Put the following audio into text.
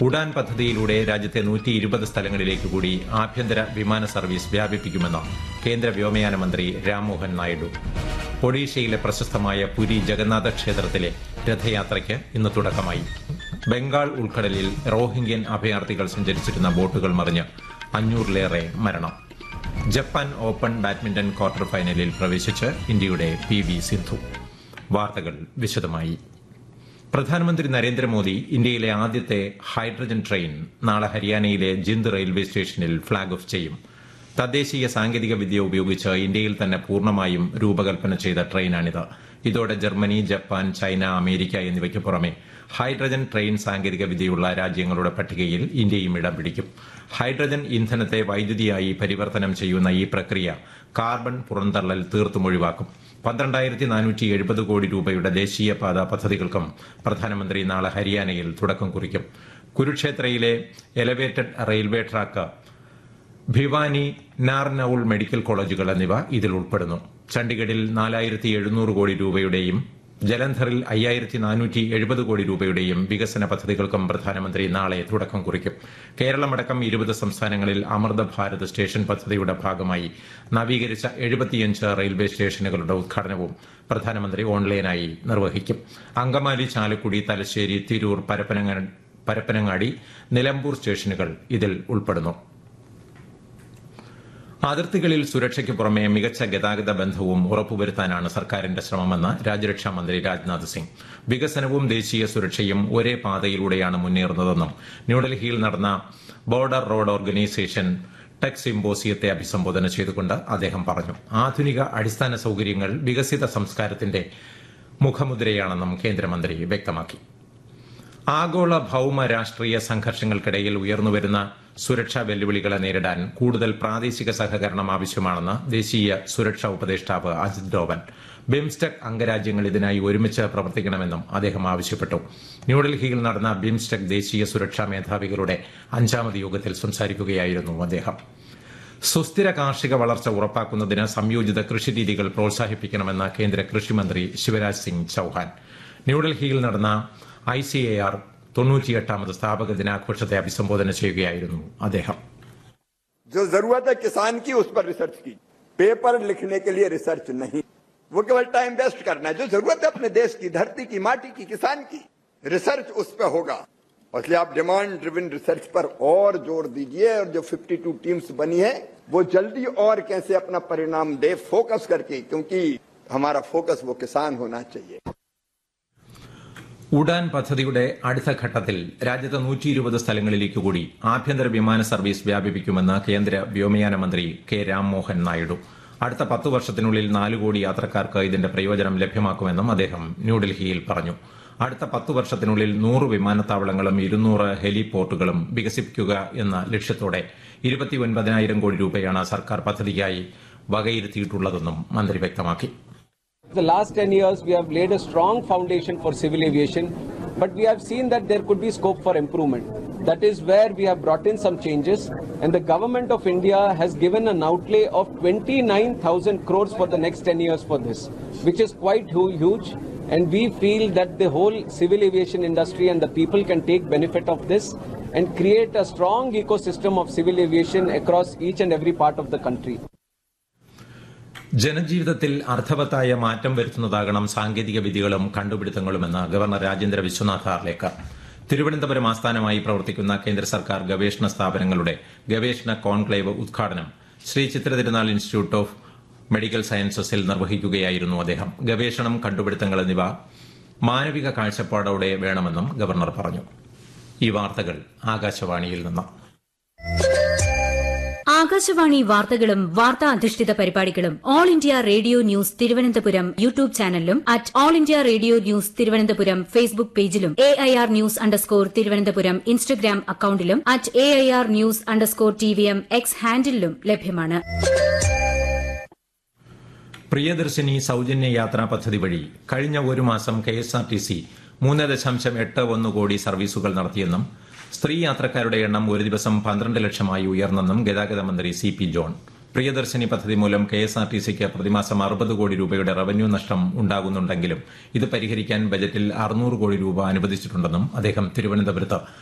ഉഡാൻ പദ്ധതിയിലൂടെ രാജ്യത്തെ നൂറ്റി ഇരുപത് സ്ഥലങ്ങളിലേക്ക് കൂടി ആഭ്യന്തര വിമാന സർവീസ് വ്യാപിപ്പിക്കുമെന്ന് കേന്ദ്ര വ്യോമയാന മന്ത്രി രാംമോഹൻ നായിഡു ഒഡീഷയിലെ പ്രശസ്തമായ പുരി ജഗന്നാഥ ക്ഷേത്രത്തിലെ രഥയാത്രയ്ക്ക് ഇന്ന് തുടക്കമായി ബംഗാൾ ഉൾക്കടലിൽ റോഹിംഗ്യൻ അഭയാർത്ഥികൾ സഞ്ചരിച്ചിരുന്ന ബോട്ടുകൾ മറിഞ്ഞ് അഞ്ഞൂറിലേറെ മരണം ജപ്പാൻ ഓപ്പൺ ബാഡ്മിന്റൺ ക്വാർട്ടർ ഫൈനലിൽ പ്രവേശിച്ച് ഇന്ത്യയുടെ പി വി സിന്ധു വാർത്തകൾ വിശദമായി പ്രധാനമന്ത്രി നരേന്ദ്രമോദി ഇന്ത്യയിലെ ആദ്യത്തെ ഹൈഡ്രജൻ ട്രെയിൻ നാളെ ഹരിയാനയിലെ ജിന്ദ് റെയിൽവേ സ്റ്റേഷനിൽ ഫ്ളാഗ് ഓഫ് ചെയ്യും തദ്ദേശീയ സാങ്കേതിക വിദ്യ ഉപയോഗിച്ച് ഇന്ത്യയിൽ തന്നെ പൂർണ്ണമായും രൂപകൽപ്പന ചെയ്ത ട്രെയിനാണിത് ഇതോടെ ജർമ്മനി ജപ്പാൻ ചൈന അമേരിക്ക എന്നിവയ്ക്ക് പുറമെ ഹൈഡ്രജൻ ട്രെയിൻ സാങ്കേതിക വിദ്യയുള്ള രാജ്യങ്ങളുടെ പട്ടികയിൽ ഇന്ത്യയും ഇടം പിടിക്കും ഹൈഡ്രജൻ ഇന്ധനത്തെ വൈദ്യുതിയായി പരിവർത്തനം ചെയ്യുന്ന ഈ പ്രക്രിയ കാർബൺ പുറന്തള്ളൽ തീർത്തും ഒഴിവാക്കും പന്ത്രണ്ടായിരത്തി നാനൂറ്റി എഴുപത് കോടി രൂപയുടെ ദേശീയപാത പദ്ധതികൾക്കും പ്രധാനമന്ത്രി നാളെ ഹരിയാനയിൽ തുടക്കം കുറിക്കും കുരുക്ഷേത്രയിലെ elevated railway track Bhiwani Narnaul medical കോളേജുകൾ എന്നിവ ഇതിൽ ഉൾപ്പെടുന്നു ചണ്ഡിഗഡിൽ നാലായിരത്തി എഴുന്നൂറ് കോടി രൂപയുടെയും ജലന്ധറിൽ അയ്യായിരത്തി നാനൂറ്റി എഴുപത് കോടി രൂപയുടെയും വികസന പദ്ധതികൾക്കും പ്രധാനമന്ത്രി നാളെ തുടക്കം കുറിക്കും കേരളമടക്കം ഇരുപത് സംസ്ഥാനങ്ങളിൽ അമൃത ഭാരത് സ്റ്റേഷൻ പദ്ധതിയുടെ ഭാഗമായി നവീകരിച്ച എഴുപത്തിയഞ്ച് റെയിൽവേ സ്റ്റേഷനുകളുടെ ഉദ്ഘാടനവും പ്രധാനമന്ത്രി ഓൺലൈനായി നിർവഹിക്കും അങ്കമാലി ചാലക്കുടി തലശ്ശേരി തിരൂർ പരപ്പനങ്ങ- പരപ്പനങ്ങാടി നിലമ്പൂർ സ്റ്റേഷനുകൾ ഇതിൽ ഉൾപ്പെടുന്നു അതിർത്തികളിൽ സുരക്ഷയ്ക്ക് പുറമെ മികച്ച ഗതാഗത ബന്ധവും ഉറപ്പുവരുത്താനാണ് സർക്കാരിന്റെ ശ്രമമെന്ന് രാജ്യരക്ഷാ മന്ത്രി രാജ്നാഥ് സിംഗ് വികസനവും ദേശീയ സുരക്ഷയും ഒരേ പാതയിലൂടെയാണ് മുന്നേറുന്നതെന്നും ന്യൂഡൽഹിയിൽ നടന്ന ബോർഡർ റോഡ് ഓർഗനൈസേഷൻ ടെക് സിംബോസിയത്തെ അഭിസംബോധന ചെയ്തുകൊണ്ട് അദ്ദേഹം പറഞ്ഞു ആധുനിക അടിസ്ഥാന സൌകര്യങ്ങൾ വികസിത സംസ്കാരത്തിന്റെ മുഖമുദ്രയാണെന്നും കേന്ദ്രമന്ത്രി വ്യക്തമാക്കി ആഗോള ഭൌമ രാഷ്ട്രീയ സംഘർഷങ്ങൾക്കിടയിൽ ഉയർന്നുവരുന്ന സുരക്ഷാ വെല്ലുവിളികളെ നേരിടാൻ കൂടുതൽ പ്രാദേശിക സഹകരണം ആവശ്യമാണെന്ന് ദേശീയ സുരക്ഷാ ഉപദേഷ്ടാവ് അജിത് ഡോവൽ ബിംസ്റ്റെക് അംഗരാജ്യങ്ങൾ ഇതിനായി ഒരുമിച്ച് പ്രവർത്തിക്കണമെന്നും അദ്ദേഹം ആവശ്യപ്പെട്ടു ന്യൂഡൽഹിയിൽ നടന്ന ബിംസ്റ്റെക് ദേശീയ സുരക്ഷാ മേധാവികളുടെ അഞ്ചാമത് യോഗത്തിൽ സംസാരിക്കുകയായിരുന്നു അദ്ദേഹം സുസ്ഥിര കാർഷിക വളർച്ച ഉറപ്പാക്കുന്നതിന് സംയോജിത കൃഷിരീതികൾ പ്രോത്സാഹിപ്പിക്കണമെന്ന് കേന്ദ്ര കൃഷിമന്ത്രി ശിവരാജ് സിംഗ് ചൌഹാൻ ന്യൂഡൽഹിയിൽ നടന്ന ഐ സി എ ആർ തൊണ്ണൂറ്റിയെട്ടാമത് സ്ഥാപക ദിനാഘോഷത്തെ അഭിസംബോധന ചെയ്യുകയായിരുന്നു അദ്ദേഹം जो जरूरत है किसान की उस पर रिसर्च की पेपर लिखने के लिए रिसर्च नहीं वो केवल टाइम वेस्ट करना है जो जरूरत है अपने देश की धरती की माटी की किसान की रिसर्च उस पर होगा और इसलिए आप डिमांड ड्रिवन रिसर्च पर और जोर दीजिए और जो 52 टीम्स बनी है वो जल्दी और कैसे अपना परिणाम दे फोकस करके क्योंकि हमारा फोकस वो किसान होना चाहिए ഉഡാൻ പദ്ധതിയുടെ അടുത്ത ഘട്ടത്തിൽ രാജ്യത്തെ നൂറ്റി ഇരുപത് സ്ഥലങ്ങളിലേക്ക് കൂടി ആഭ്യന്തര വിമാന സർവീസ് വ്യാപിപ്പിക്കുമെന്ന് കേന്ദ്ര വ്യോമയാന മന്ത്രി കെ രാംമോഹൻ നായിഡു അടുത്ത പത്ത് വർഷത്തിനുള്ളിൽ നാല് കോടി യാത്രക്കാർക്ക് ഇതിന്റെ പ്രയോജനം ലഭ്യമാക്കുമെന്നും അദ്ദേഹം ന്യൂഡൽഹിയിൽ പറഞ്ഞു അടുത്ത പത്ത് വർഷത്തിനുള്ളിൽ നൂറ് വിമാനത്താവളങ്ങളും ഇരുന്നൂറ് ഹെലിപോർട്ടുകളും വികസിപ്പിക്കുക എന്ന ലക്ഷ്യത്തോടെ ഇരുപത്തിയൊൻപതിനായിരം കോടി രൂപയാണ് സർക്കാർ പദ്ധതിക്കായി വകയിരുത്തിയിട്ടുള്ളതെന്നും മന്ത്രി വ്യക്തമാക്കി The last 10 years, we have laid a strong foundation for civil aviation, but we have seen that there could be scope for improvement. That is where we have brought in some changes, and the government of India has given an outlay of 29,000 crores for the next 10 years for this, which is quite hu- huge. And we feel that the whole civil aviation industry and the people can take benefit of this and create a strong ecosystem of civil aviation across each and every part of the country. ജനജീവിതത്തിൽ അർത്ഥവത്തായ മാറ്റം വരുത്തുന്നതാകണം സാങ്കേതിക വിദ്യകളും കണ്ടുപിടുത്തങ്ങളുമെന്ന് governor Rajendra Vishwanath Arlekar Thiruvananthapuram ആസ്ഥാനമായി പ്രവർത്തിക്കുന്ന കേന്ദ്ര സർക്കാർ ഗവേഷണ സ്ഥാപനങ്ങളുടെ ഗവേഷണ കോൺക്ലേവ് ഉദ്ഘാടനം Sree Chitra Tirunal institute of medical സയൻസസിൽ നിർവഹിക്കുകയായിരുന്നു അദ്ദേഹം ഗവേഷണം കണ്ടുപിടുത്തങ്ങൾ എന്നിവ മാനവിക കാഴ്ചപ്പാടോടെ വേണമെന്നും ഗവർണർ പറഞ്ഞു ഈ വാർത്തകൾ ആകാശവാണിയിൽ നിന്ന് ആകാശവാണി വാർത്തകളും വാർത്താ അധിഷ്ഠിത പരിപാടികളും All India Radio news Thiruvananthapuram YouTube ചാനലിലും at All India Radio news Thiruvananthapuram Facebook പേജിലും A I R news underscore Thiruvananthapuram Instagram അക്കൌണ്ടിലും at A I R news underscore T V M X ഹാൻഡിലും ലഭ്യമാണ് പ്രിയദർശിനി സൌജന്യ യാത്രാ പദ്ധതി വഴി കഴിഞ്ഞ ഒരു മാസം K S R T C മൂന്ന് ദശാംശം എട്ട് ഒന്ന് കോടി സർവീസുകൾ നടത്തിയെന്നും സ്ത്രീ യാത്രക്കാരുടെ എണ്ണം ഒരു ദിവസം പന്ത്രണ്ട് ലക്ഷമായി ഉയർന്നെന്നും ഗതാഗത മന്ത്രി സി പി ജോൺ പ്രിയദർശിനി പദ്ധതി മൂലം കെ എസ് ആർ ടി സിക്ക് പ്രതിമാസം അറുപത് കോടി രൂപയുടെ റവന്യൂ നഷ്ടം ഉണ്ടാകുന്നുണ്ടെങ്കിലും ഇത് പരിഹരിക്കാൻ ബജറ്റിൽ അറുന്നൂറ് കോടി രൂപ അനുവദിച്ചിട്ടുണ്ടെന്നും അദ്ദേഹം തിരുവനന്തപുരത്ത്